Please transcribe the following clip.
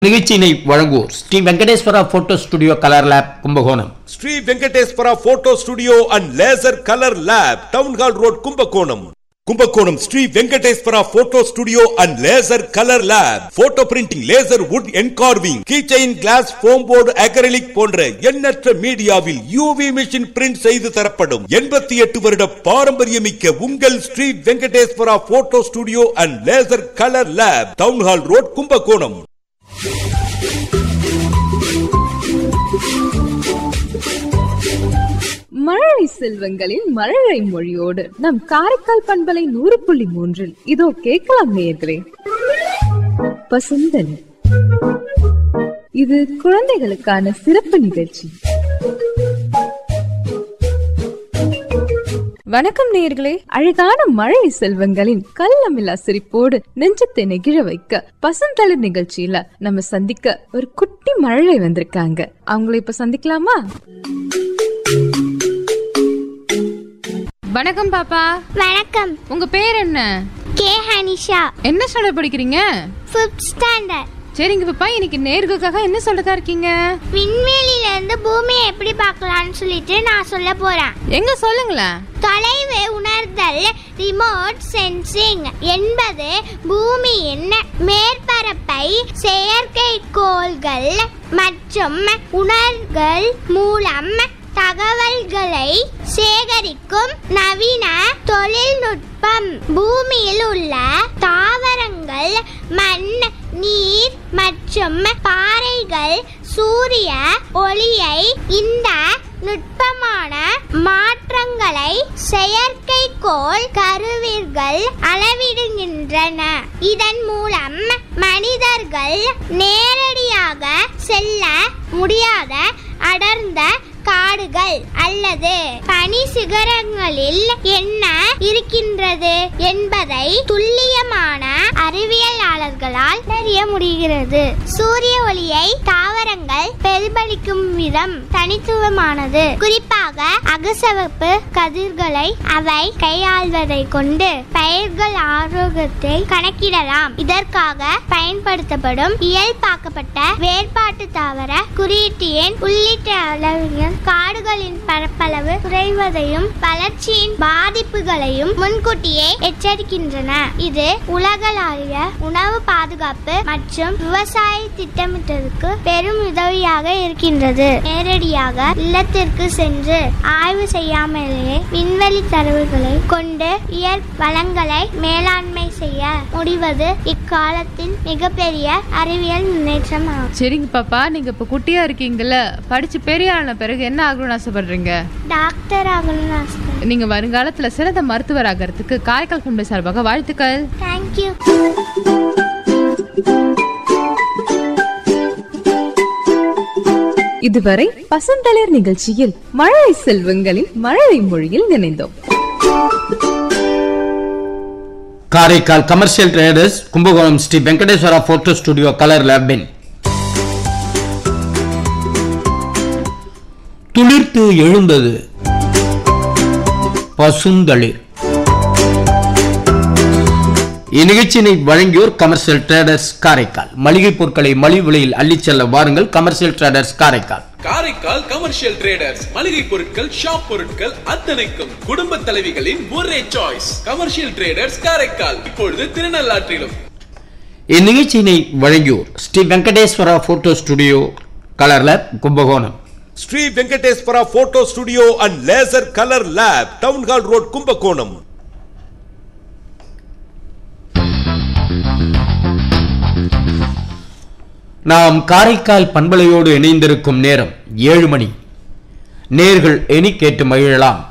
நிகழ்ச்சியினை வழங்குவோர் Sri Venkateswara photo studio colour lab Kumbakonam Sri Venkateswara photo studio and laser colour lab town hall road Kumbakonam Kumbakonam Sri Venkateswara photo studio and laser colour lab photo printing laser wood engraving keychain glass foam board acrylic போன்ற எண்ணற்ற மீடியாவில் UV machine print செய்து தரப்படும் எண்பத்தி எட்டு வருட பாரம்பரியமிக்க உங்கள் Sri Venkateswara photo studio and laser colour lab town hall road Kumbakonam மழலை செல்வங்களின் மழலை மொழியோடு நம் காரைக்கால் பண்பலை நூறு புள்ளி மூன்றில் இதோ கேட்கலாம் நேயர்களே பசுந்தனி இது குழந்தைகளுக்கான சிறப்பு நிகழ்ச்சி வணக்கம் நேயர்களே அழகான மழை செல்வங்களின் கள்ளமில்லா சிரிப்போடு நெஞ்சத்தை நெகிழ வைக்க பசுந்தளிர் நிகழ்ச்சியில நம்ம சந்திக்க ஒரு குட்டி மழலை வந்திருக்காங்க அவங்கள இப்ப சந்திக்கலாமா வணக்கம் பாப்பா வணக்கம் உங்க பேர் என்ன கே ஹனிஷா என்ன ஸ்டாண்டர்ட் படிக்கிறீங்க ஃபிஃப்த் ஸ்டாண்டர்ட் சரிங்க பாப்பா இன்னைக்கு நேர்களுக்காக என்ன சொல்லதா இருக்கீங்க விண்வெளியில இருந்து பூமியை எப்படி பார்க்கலாம்னு சொல்லிட்டு நான் சொல்ல போறேன் எங்க சொல்லுங்களேன் தொலைவு உணர்தல் ரிமோட் சென்சிங் என்பது பூமியின் மேற்பரப்பை செயற்கைக்கோள்கள் மற்றும் உணர்கள் மூலம் தகவல்களை சேகரிக்கும் நவீன தொழில்நுட்பம் பூமியில் உள்ள தாவரங்கள் மண் நீர் மற்றும் பாறைகள் சூரிய ஒளியை இந்த நுட்பமான மாற்றங்களை செயற்கைக்கோள் கருவிகள் அளவிடுகின்றன இதன் மூலம் மனிதர்கள் நேரடியாக செல்ல முடியாத அடர்ந்த காடுகள் அல்லது பனி சிகரங்களில் என்ன இருக்கின்றது என்பதை துல்லியமான அறிவியலாளர்களால் அறிய முடிகிறது சூரிய ஒளியை தாவரங்கள் பிரதிபலிக்கும் விதம் தனித்துவமானது குறிப்பாக அகசவப்பு கதிர்களை அவை கையாள்வதை கொண்டு பயிர்கள் ஆரோக்கியத்தை கணக்கிடலாம் இதற்காக பயன்படுத்தப்படும் இயல்பாக்கப்பட்ட வேறுபாட்டு தாவர குறியீட்டு எண் உள்ளிட்ட அளவுகள் காடுகளின் பரப்பளவு குறைவதையும் வளர்ச்சியின் பாதிப்புகளையும் முன்கூட்டியே எச்சரிக்கின்றன இது உலகளாவிய உணவு பாதுகாப்பு மற்றும் விவசாய திட்டமிட்டலுக்கு பெரும் உதவியாக இருக்கின்றது நேரடியாக இல்லத்திற்கு சென்று ஆய்வு செய்யாமலேயே விண்வெளி தரவுகளை கொண்டு இயற் வளங்களை மேலாண்மை செய்ய முடிவது இக்காலத்தின் மிகப்பெரிய அறிவியல் முன்னேற்றம் ஆகும் சரிங்க பாப்பா நீங்க இப்ப குட்டியா இருக்கீங்கல்ல படிச்சு பெரிய ஆன பிறகு என்ன ஆகணும்னு ஆசைப்படுறீங்க டாக்டர் ஆகணும்னு ஆசை நீங்க வருங்காலத்துல சிறந்த மருத்துவர் ஆகிறதுக்கு காரைக்கால் கும்பை சார்பாக வாழ்த்துக்கள் தேங்க்யூ இதுவரை பசுந்தளிர் நிகழ்ச்சியில் மழலை செல்வங்களின் மழலை மொழியில் நினைந்தோம் Karaikal commercial traders Kumbakonam Sri Venkateswara photo studio colour லேபின் துளிர்த்து எழுந்தது பசுந்தளிர் இந்நிகழ்ச்சியினை வழங்கியோர் கமர்ஷியல் ட்ரேடர்ஸ் காரைக்கால் மளிகை பொருட்களை மலிவு விலையில் அள்ளிச் செல்ல வாருங்கள் commercial traders Karaikal Karaikal commercial traders மளிகை பொருட்கள் ஷாப் பொருட்கள் அத்தனைக்கும் குடும்ப தலைவிகளின் ஒரே சாய்ஸ் கமர்ஷியல் ட்ரேடர்ஸ் காரைக்கால் இப்பொழுது திருநள்ளாற்றிலும் இந்நிகழ்ச்சியினை வழங்கியோர் Sri Venkateswara photo studio colour lab Kumbakonam Sri Venkateswara photo studio and laser colour lab town hall road Kumbakonam நாம் காரைக்கால் பண்பலையோடு இணைந்திருக்கும் நேரம் ஏழு மணி நேர்கள் எனி கேட்டு மகிழலாம்